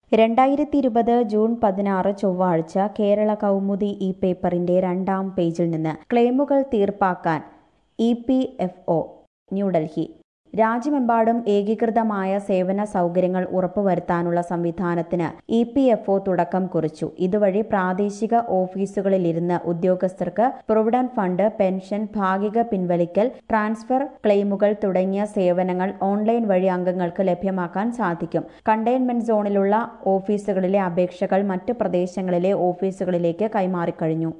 രണ്ടായിരത്തി ഇരുപത് ജൂൺ പതിനാറ് ചൊവ്വാഴ്ച കേരള കൗമുദി ഈ പേപ്പറിന്റെ രണ്ടാം പേജിൽ നിന്ന് ക്ലെയിമുകൾ തീർപ്പാക്കാൻ E P F O New Delhi രാജ്യമെമ്പാടും ഏകീകൃതമായ സേവന സൗകര്യങ്ങൾ ഉറപ്പുവരുത്താനുള്ള സംവിധാനത്തിന് ഇ പി എഫ് ഒ തുടക്കം കുറിച്ചു ഇതുവഴി പ്രാദേശിക ഓഫീസുകളിലിരുന്ന് ഉദ്യോഗസ്ഥർക്ക് പ്രൊവിഡന്റ് ഫണ്ട് പെൻഷൻ ഭാഗിക പിൻവലിക്കൽ ട്രാൻസ്ഫർ ക്ലെയിമുകൾ തുടങ്ങിയ സേവനങ്ങൾ ഓൺലൈൻ വഴി അംഗങ്ങൾക്ക് ലഭ്യമാക്കാൻ സാധിക്കും കണ്ടെയ്ൻമെന്റ് സോണിലുള്ള ഓഫീസുകളിലെ അപേക്ഷകൾ മറ്റ് പ്രദേശങ്ങളിലെ ഓഫീസുകളിലേക്ക് കൈമാറിക്കഴിഞ്ഞു